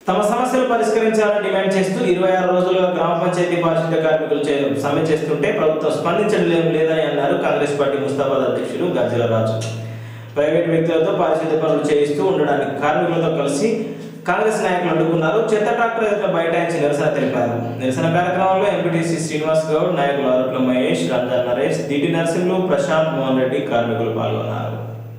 తమ సమస్యలు పరిష్కరించాలని డిమాండ్ చేస్తూ ఇరవై ఆరు రోజులుగా గ్రామ పంచాయతీ పారిశుద్ధ్య కార్మికులు చే- సమ్మె చేస్తుంటే ప్రభుత్వం స్పందించడం లేదు- లేదని అన్నారు కాంగ్రెస్ పార్టీ ముస్తాబాద్ అధ్యక్షులు గజ్జల రాజు ప్రైవేట్ వ్యక్తులతో పారిశుద్ధ్య పనులు చేయిస్తూ ఉండడానికి కార్మికులతో కలిసి కాంగ్రెస్ నాయకులు అడ్డుకున్నారు చెత్త ట్రాక్టర్ ఎదుట బైఠాయించి నిరసన తెలిపారు నిరసన కార్యక్రమంలో ఎంపీటీసీ శ్రీనివాస్ గౌడ్ నాయకులు అరుకుల మహేష్ రంజాన్ నరేష్ దిటి నరసింహులు ప్రశాంత్ మోహన్ రెడ్డి కార్మికులు పాల్గొన్నారు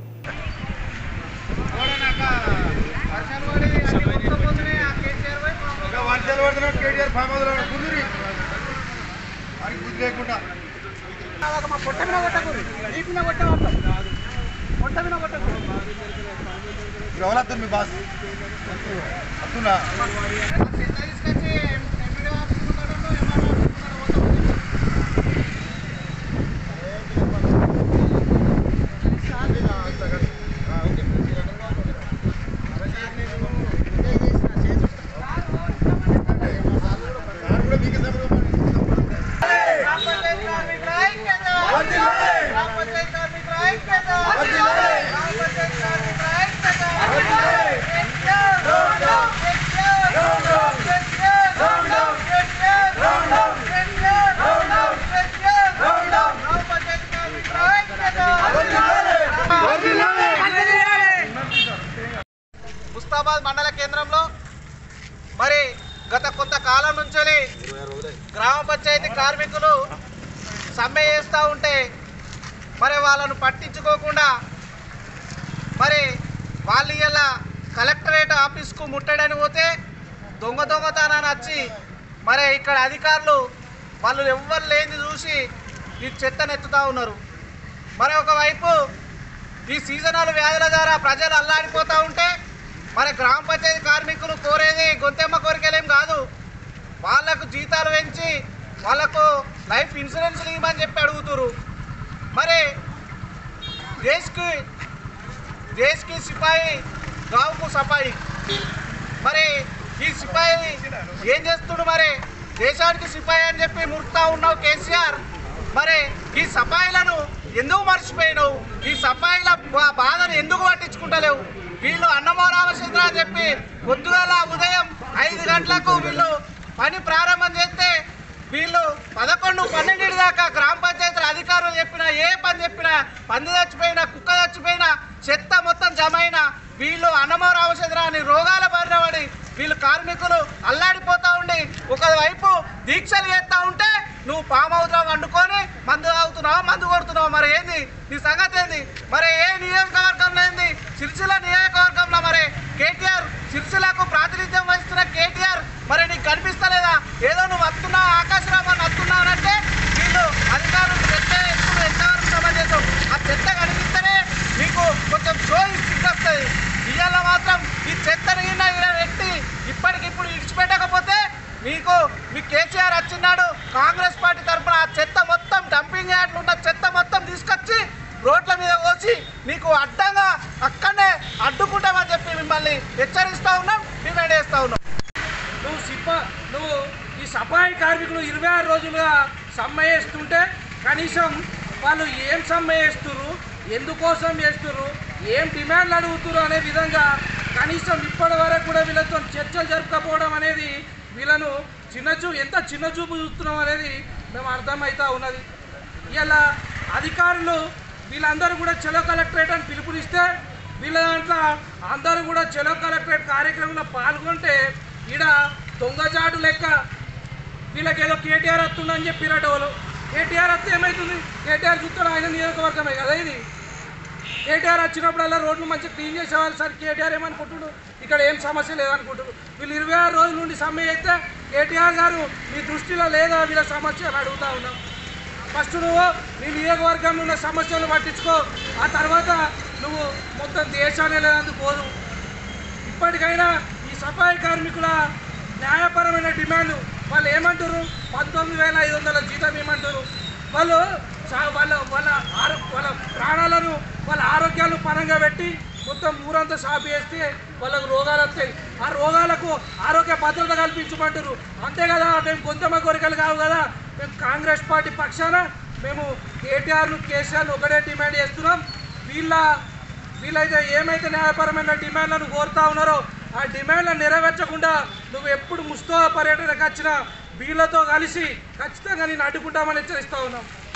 వర్షాలు పడుతున్నాడు కేటీఆర్ ఫామ్ హౌస్ లో కుదిరి వారికి బుద్ధి లేకుండా పొట్ట మీద కొట్టకూరి నీటి మీద కొట్టవద్దు పొట్ట మీద కొట్టకూరి ఇప్పుడు ఎవరు మీ బాస్ వస్తున్నా తీసుకొచ్చి ఎంపీడీ ఆఫీస్ ముందర ఎంఆర్ఓ ఆఫీస్ ముందర పోతాం సార్ కూడా మీకే సభ గ్రామ పంచాయతీ కార్మికుల ఐక్యత గ్రామ పంచాయతీ కార్మికుల ఐక్యత గ్రామ పంచాయతీ కార్మికుల ఐక్యత KTR round up KTR round up KTR round up KTR round up KTR round up KTR round up గ్రామ పంచాయతీ కార్మికుల ఐక్యత ముస్తాబాద్ మండల కేంద్రంలో మరి గత కొంతకాలం నుంచి గ్రామ పంచాయతీ కార్మికులు సమ్మె చేస్తూ ఉంటే మరి వాళ్ళను పట్టించుకోకుండా మరి వాళ్ళు ఇలా కలెక్టరేట్ ఆఫీస్కు ముట్టడని పోతే దొంగ దొంగతనాన్ని వచ్చి మరి ఇక్కడ అధికారులు వాళ్ళు ఎవ్వరు లేని చూసి ఈ చెత్తనెత్తుతూ ఉన్నారు మరి ఒకవైపు ఈ సీజనల్ వ్యాధుల ద్వారా ప్రజలు అల్లాడిపోతూ ఉంటే మరి గ్రామ పంచాయతీ కార్మికులు కోరేది గొంతెమ్మ కోరికలేం కాదు వాళ్ళకు జీతాలు పెంచి వాళ్ళకు లైఫ్ ఇన్సూరెన్స్ ఇవ్వమని చెప్పి అడుగుతురు మరి దేశ్కి దేశ్కి సిపాయి గావుకు సపాయి మరి ఈ సిపాయి ఏం చేస్తుడు మరి దేశానికి సిపాయి అని చెప్పి మురుకుతా ఉన్నావు కేసీఆర్ మరి ఈ సపాయిలను ఎందుకు మర్చిపోయినావు ఈ సపాయిల బా- బాధను ఎందుకు పట్టించుకుంటలేవు వీళ్ళు అన్నమో రామచంద్ర అని చెప్పి పొద్దుగాల ఉదయం ఐదు గంటలకు వీళ్ళు పని ప్రారంభం చేస్తే వీళ్ళు పదకొండు పన్నెండు దాకా గ్రామ పంచాయతీల అధికారులు చెప్పినా ఏ పని చెప్పినా పంది చచ్చిపోయినా కుక్క చచ్చిపోయినా చెత్త మొత్తం జమ అయినా వీళ్ళు అన్నమో రామచంద్ర అని రోగాల బారిన పడి వీళ్ళు కార్మికులు అల్లాడిపోతా ఉండి ఒకవైపు దీక్షలు చేస్తా ఉంటే నువ్వు పామ్ అవుతావు వండుకొని మందు తాగుతున్నావా మందు కొడుతున్నావా మరి ఏంది నీ సంగతి ఏంది మరి ఏ నియోజకవర్గంలో ఏంది సిరిసిల్ల నియోజకవర్గంలో మరి కేటీఆర్ సిరిసిల్లకు ప్రాతినిధ్యం వహిస్తున్న కేటీఆర్ మరి నీకు కనిపిస్తలేదా ఏదో నువ్వు వస్తున్నావు ఆకాశరామని వస్తున్నావు అంటే వీళ్ళు అధికారులు చెత్త ఎత్తులు ఎంతవరకు సమాజం ఆ చెత్త కనిపిస్తేనే మీకు కొంచెం షో వస్తుంది ఇవాళ మాత్రం ఈ చెత్తని గిన్న ఇలా పెట్టి ఇప్పటికిప్పుడు ఇడిచిపెట్టకపోతే మీకు మీ కేసీఆర్ వచ్చినాడు కాంగ్రెస్ పార్టీ తరఫున ఆ చెత్త మొత్తం డంపింగ్ యార్డ్లు ఉన్న చెత్త మొత్తం తీసుకొచ్చి రోడ్ల మీద పోసి మీకు అడ్డంగా అక్కడనే అడ్డుకుంటామని చెప్పి మిమ్మల్ని హెచ్చరిస్తా ఉన్నాం డిమాండ్ చేస్తా ఉన్నాం నువ్వు సిప్ప నువ్వు ఈ సఫాయి కార్మికులు ఇరవై ఆరు రోజులుగా సమ్మె చేస్తుంటే కనీసం వాళ్ళు ఏం సమ్మె చేస్తుర్రు ఎందుకోసం చేస్తుర్రు ఏం డిమాండ్లు అడుగుతున్నారు అనే విధంగా కనీసం ఇప్పటి వరకు కూడా వీళ్ళతో చర్చలు జరపకపోవడం అనేది వీళ్ళను చిన్న చూ ఎంత చిన్న చూపు చూస్తున్నాం అనేది మేము అర్థమవుతా ఉన్నది ఇలా అధికారులు వీళ్ళందరూ కూడా చలో కలెక్టరేట్ అని పిలుపునిస్తే వీళ్ళ దాంట్లో అందరూ కూడా చలో కలెక్టరేట్ కార్యక్రమంలో పాల్గొంటే ఈడ దొంగజాటు లెక్క వీళ్ళకి ఏదో కేటీఆర్ వస్తుందని చెప్పిరట వాళ్ళు కేటీఆర్ వస్తే ఏమవుతుంది కేటీఆర్ చూస్తాడు ఆయన నియోజకవర్గమే కదా ఇది కేటీఆర్ వచ్చినప్పుడల్లా రోడ్లు మంచిగా క్లీన్ చేసేవాళ్ళు సార్ కేటీఆర్ ఏమనుకుంటుడు ఇక్కడ ఏం సమస్య లేదనుకుంటుడు వీళ్ళు ఇరవై ఆరు రోజుల నుండి సమ్మె చేస్తే కేటీఆర్ గారు మీ దృష్టిలో లేదా వీళ్ళ సమస్య అని అడుగుతా ఉన్నాం ఫస్ట్ నువ్వు నీ నియోజకవర్గంలో ఉన్న సమస్యలు పట్టించుకో ఆ తర్వాత నువ్వు మొత్తం దేశాన్ని లేదందుకు పోదు ఇప్పటికైనా ఈ సఫాయి కార్మికుల న్యాయపరమైన డిమాండ్ వాళ్ళు ఏమంటారు పంతొమ్మిది వేల ఐదు వందల జీతం ఏమంటారు వాళ్ళు చా- వాళ్ళ వాళ్ళ ఆరో వాళ్ళ ప్రాణాలను వాళ్ళ ఆరోగ్యాలను పరంగా పెట్టి మొత్తం ఊరంతా సాపి వేస్తే వాళ్ళకు రోగాలు వస్తాయి ఆ రోగాలకు ఆరోగ్య భద్రత కల్పించమంటారు అంతే కదా మేము కొంతమ కోరికలు కావు కదా మేము కాంగ్రెస్ పార్టీ పక్షాన మేము కేటీఆర్ను కేసీఆర్ను ఒకటే డిమాండ్ చేస్తున్నాం వీళ్ళ వీళ్ళైతే ఏమైతే న్యాయపరమైన డిమాండ్లను కోరుతా ఉన్నారో ఆ డిమాండ్లను నెరవేర్చకుండా నువ్వు ఎప్పుడు ముస్తో పర్యటనకు వచ్చిన వీళ్ళతో కలిసి ఖచ్చితంగా నేను అడ్డుకుంటామని హెచ్చరిస్తా ఉన్నాం